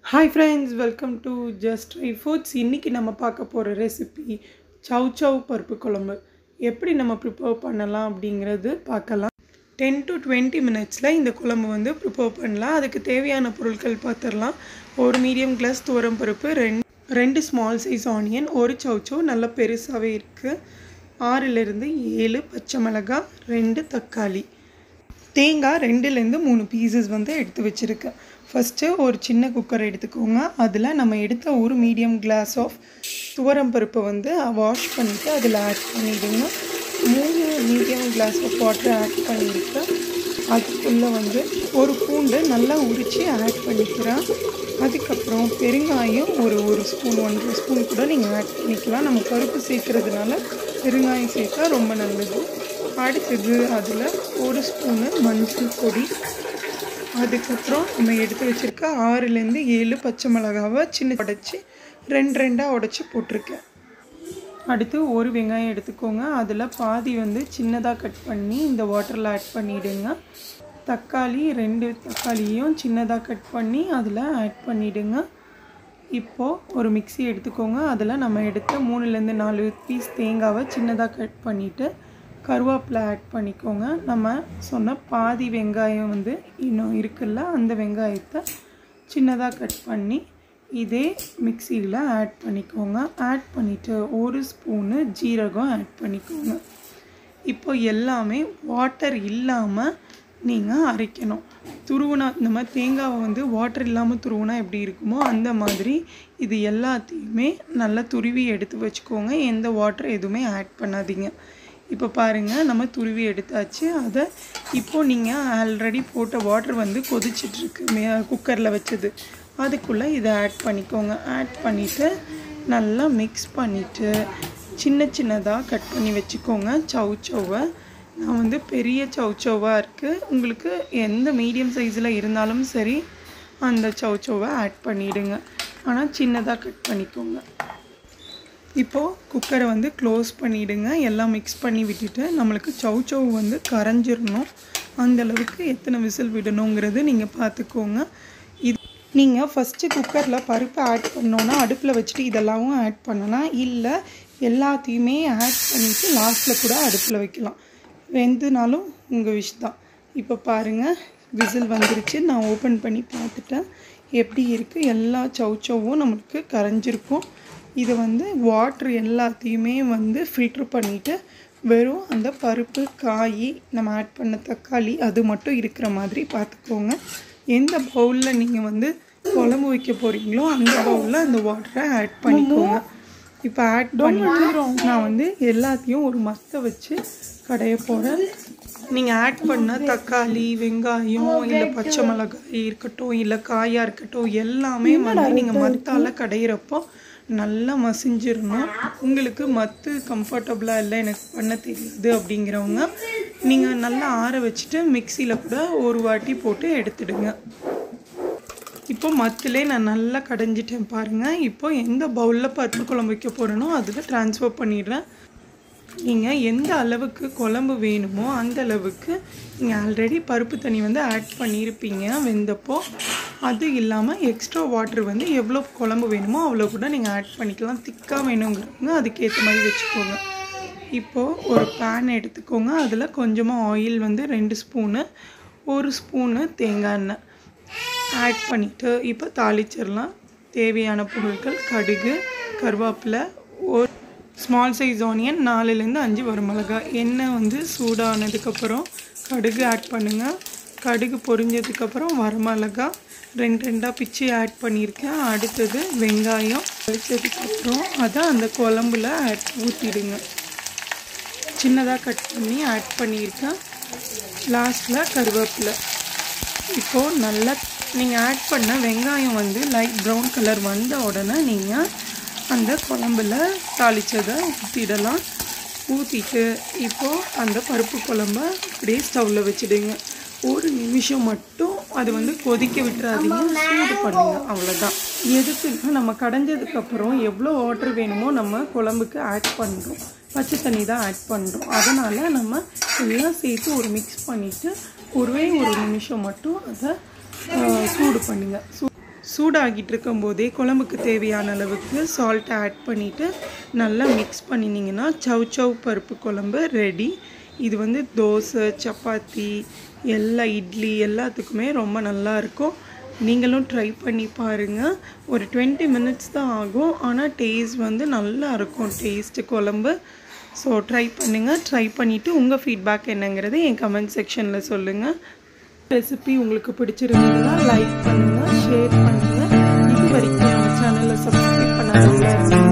hi friends welcome to just try foods இன்றைக்கி நம்ம பார்க்க போகிற ரெசிபி சவ் சவ் பருப்பு குழம்பு எப்படி நம்ம ப்ரிப்பேர் பண்ணலாம் அப்படிங்கிறது பார்க்கலாம் டென் டு டுவெண்ட்டி மினிட்ஸில் இந்த குழம்பு வந்து ப்ரிப்பேர் பண்ணலாம் அதுக்கு தேவையான பொருட்கள் பார்த்துடலாம் ஒரு மீடியம் கிளாஸ் துவரம் பருப்பு ரெண்டு ரெண்டு ஸ்மால் சைஸ் ஆனியன் ஒரு சவுச்சோ நல்லா பெருசாகவே இருக்குது ஆறிலிருந்து ஏழு பச்சை மிளகாய் ரெண்டு தக்காளி தேங்காய் ரெண்டுலேருந்து மூணு பீசஸ் வந்து எடுத்து வச்சுருக்கேன் ஃபஸ்ட்டு ஒரு சின்ன குக்கர் எடுத்துக்கோங்க அதில் நம்ம எடுத்த ஒரு மீடியம் கிளாஸ் ஆஃப் துவரம் பருப்பை வந்து வாஷ் பண்ணிவிட்டு அதில் ஆட் பண்ணிவிடுங்க மூணு medium glass of water add பண்ணியிருக்கேன் அதுக்குள்ளே வந்து ஒரு பூண்டு நல்லா உரித்து ஆட் பண்ணிக்கிறேன் அதுக்கப்புறம் பெருங்காயம் ஒரு ஒரு ஸ்பூன் ஒன்றரை ஸ்பூன் கூட நீங்கள் ஆட் பண்ணிக்கலாம் நம்ம பருப்பு சேர்க்குறதுனால பெருங்காயம் சேர்த்தா ரொம்ப நல்லது அடுத்தது அதில் ஒரு ஸ்பூனு மஞ்சள் பொடி அதுக்கப்புறம் நம்ம எடுத்து வச்சுருக்க ஆறுலேருந்து ஏழு பச்சை மிளகாவை சின்ன உடச்சி ரெண்டு ரெண்டாக உடச்சி போட்டிருக்கேன் அடுத்து ஒரு வெங்காயம் எடுத்துக்கோங்க அதில் பாதி வந்து சின்னதாக கட் பண்ணி இந்த வாட்டரில் ஆட் பண்ணிவிடுங்க தக்காளி ரெண்டு தக்காளியும் சின்னதாக கட் பண்ணி அதில் ஆட் பண்ணிவிடுங்க இப்போது ஒரு மிக்சி எடுத்துக்கோங்க அதில் நம்ம எடுத்த மூணுலேருந்து நாலு பீஸ் தேங்காவை சின்னதாக கட் பண்ணிவிட்டு கருவேப்பிலை ஆட் பண்ணிக்கோங்க நம்ம சொன்ன பாதி வெங்காயம் வந்து இன்னும் இருக்குல்ல அந்த வெங்காயத்தை சின்னதாக கட் பண்ணி இதே மிக்சியில் ஆட் பண்ணிக்கோங்க ஆட் பண்ணிவிட்டு ஒரு ஸ்பூனு ஜீரகம் ஆட் பண்ணிக்கோங்க இப்போ எல்லாமே வாட்டர் இல்லாமல் நீங்கள் அரைக்கணும் துருவுனா இந்த மாதிரி தேங்காவை வந்து வாட்டர் இல்லாமல் துருவுனா எப்படி இருக்குமோ அந்த மாதிரி இது எல்லாத்தையுமே நல்லா துருவி எடுத்து வச்சுக்கோங்க எந்த வாட்டர் எதுவுமே ஆட் பண்ணாதீங்க இப்போ பாருங்கள் நம்ம துருவி எடுத்தாச்சு அதை இப்போது நீங்கள் ஆல்ரெடி போட்ட வாட்டர் வந்து கொதிச்சிட்ருக்கு மே குக்கரில் வச்சது அதுக்குள்ளே இதை ஆட் பண்ணிக்கோங்க ஆட் பண்ணிவிட்டு நல்லா மிக்ஸ் பண்ணிவிட்டு சின்ன சின்னதாக கட் பண்ணி வச்சுக்கோங்க சவு சவ்வை நான் வந்து பெரிய சவுச்சோவாக இருக்குது உங்களுக்கு எந்த மீடியம் சைஸில் இருந்தாலும் சரி அந்த சவுச்சோவை ஆட் பண்ணிவிடுங்க ஆனால் சின்னதாக கட் பண்ணிக்கோங்க இப்போது குக்கரை வந்து க்ளோஸ் பண்ணிவிடுங்க எல்லாம் மிக்ஸ் பண்ணி விட்டுட்டு நம்மளுக்கு சவுச்சவ் வந்து கரைஞ்சிடணும் அந்தளவுக்கு எத்தனை விசில் விடணுங்கிறது நீங்கள் பார்த்துக்கோங்க இது நீங்கள் ஃபஸ்ட்டு குக்கரில் பருப்பு ஆட் பண்ணோன்னா அடுப்பில் வச்சுட்டு இதெல்லாம் ஆட் பண்ணலாம் இல்லை எல்லாத்தையுமே ஆட் பண்ணிவிட்டு லாஸ்ட்டில் கூட அடுப்பில் வைக்கலாம் வெந்துனாலும் உங்கள் விஷ் தான் இப்போ பாருங்கள் விசில் வந்துருச்சு நான் ஓப்பன் பண்ணி பார்த்துட்டேன் எப்படி இருக்குது எல்லா சவுச்சவும் நம்மளுக்கு கரைஞ்சிருக்கும் இதை வந்து வாட்ரு எல்லாத்தையுமே வந்து ஃபில்ட்ரு பண்ணிவிட்டு வெறும் அந்த பருப்பு காய் நம்ம ஆட் பண்ண தக்காளி அது மட்டும் இருக்கிற மாதிரி பார்த்துக்கோங்க எந்த பவுலில் நீங்கள் வந்து குழம்பு வைக்க போகிறீங்களோ அந்த பவுலில் அந்த வாட்டரை ஆட் பண்ணிக்கோங்க இப்போ ஆட் பண்ணிவிட்டு நான் வந்து எல்லாத்தையும் ஒரு மஸ்தை வச்சு கடைய போகிறேன் நீங்கள் ஆட் பண்ண தக்காளி வெங்காயம் இல்லை பச்சை மிளகாய் இருக்கட்டும் இல்லை காயாக இருக்கட்டும் எல்லாமே வந்து நீங்கள் மத்தால் கடையிறப்போ நல்லா மசிஞ்சிடணும் உங்களுக்கு மத்து கம்ஃபர்டபுளாக இல்லை எனக்கு பண்ண தெரியாது அப்படிங்கிறவங்க நீங்கள் நல்லா ஆற வச்சுட்டு மிக்சியில் கூட ஒரு வாட்டி போட்டு எடுத்துடுங்க இப்போ மத்திலே நான் நல்லா கடைஞ்சிட்டேன் பாருங்கள் இப்போ எந்த பவுலில் பருப்பு குழம்பு வைக்க போகிறேனோ அதில் ட்ரான்ஸ்ஃபர் பண்ணிடுறேன் நீங்கள் எந்த அளவுக்கு குழம்பு வேணுமோ அந்த அளவுக்கு நீங்கள் ஆல்ரெடி பருப்பு தண்ணி வந்து ஆட் பண்ணியிருப்பீங்க வெந்தப்போ அது இல்லாமல் எக்ஸ்ட்ரா வாட்ரு வந்து எவ்வளோ குழம்பு வேணுமோ அவ்வளோ கூட நீங்கள் ஆட் பண்ணிக்கலாம் திக்காக வேணுங்கிறவங்க அதுக்கேற்ற மாதிரி வச்சுக்கோங்க இப்போது ஒரு பேன் எடுத்துக்கோங்க அதில் கொஞ்சமாக ஆயில் வந்து ரெண்டு ஸ்பூனு ஒரு ஸ்பூனு தேங்காய் எண்ணெய் ஆட் பண்ணிவிட்டு இப்போ தாளிச்சிடலாம் தேவையான பொருட்கள் கடுகு கருவேப்பிலை ஒரு ஸ்மால் சைஸ் ஆனியன் நாலுலேருந்து அஞ்சு வரமிளகாய் எண்ணெய் வந்து சூடானதுக்கப்புறம் கடுகு ஆட் பண்ணுங்கள் கடுகு பொரிஞ்சதுக்கப்புறம் வரமிளகாய் ரெண்டு ரெண்டாக பிச்சு ஆட் பண்ணியிருக்கேன் அடுத்தது வெங்காயம் அடித்ததுக்கப்புறம் அதை அந்த குழம்புல ஆட் ஊற்றிடுங்க சின்னதாக கட் பண்ணி ஆட் பண்ணியிருக்கேன் லாஸ்ட்டில் கருவேப்பிலை இப்போது நல்லா நீங்கள் ஆட் பண்ண வெங்காயம் வந்து லைட் ப்ரௌன் கலர் வந்த உடனே நீங்கள் அந்த குழம்புல தாளித்ததை ஊற்றிடலாம் ஊற்றிட்டு இப்போது அந்த பருப்பு குழம்ப அப்படியே ஸ்டவ்வில் வச்சுடுங்க ஒரு நிமிஷம் மட்டும் அது வந்து கொதிக்க விட்டுறாதீங்க சூடு பண்ணுங்க அவ்வளோதான் எதுக்குன்னா நம்ம கடைஞ்சதுக்கப்புறம் எவ்வளோ வாட்டர் வேணுமோ நம்ம குழம்புக்கு ஆட் பண்ணுறோம் பச்சை தண்ணி தான் ஆட் பண்ணுறோம் அதனால் நம்ம எல்லாம் சேர்த்து ஒரு மிக்ஸ் பண்ணிவிட்டு ஒரே ஒரு நிமிஷம் மட்டும் அதை சூடு பண்ணுங்கள் சூ சூடாகிட்டு இருக்கும்போதே குழம்புக்கு தேவையான அளவுக்கு சால்ட் ஆட் பண்ணிவிட்டு நல்லா மிக்ஸ் பண்ணினீங்கன்னா சவ் சவ் பருப்பு குழம்பு ரெடி இது வந்து தோசை சப்பாத்தி எல்லா இட்லி எல்லாத்துக்குமே ரொம்ப நல்லா இருக்கும் நீங்களும் ட்ரை பண்ணி பாருங்கள் ஒரு டுவெண்ட்டி மினிட்ஸ் தான் ஆகும் ஆனால் டேஸ்ட் வந்து நல்லா இருக்கும் டேஸ்ட்டு குழம்பு ஸோ ட்ரை பண்ணுங்கள் ட்ரை பண்ணிவிட்டு உங்கள் ஃபீட்பேக் என்னங்கிறத என் கமெண்ட் செக்ஷனில் சொல்லுங்கள் ரெசிபி உங்களுக்கு பிடிச்சிருந்ததுன்னா லைக் பண்ணுங்கள் ஷேர் பண்ணுங்கள் இது வரைக்கும் நம்ம சேனலை சப்ஸ்கிரைப் பண்ணாதவங்க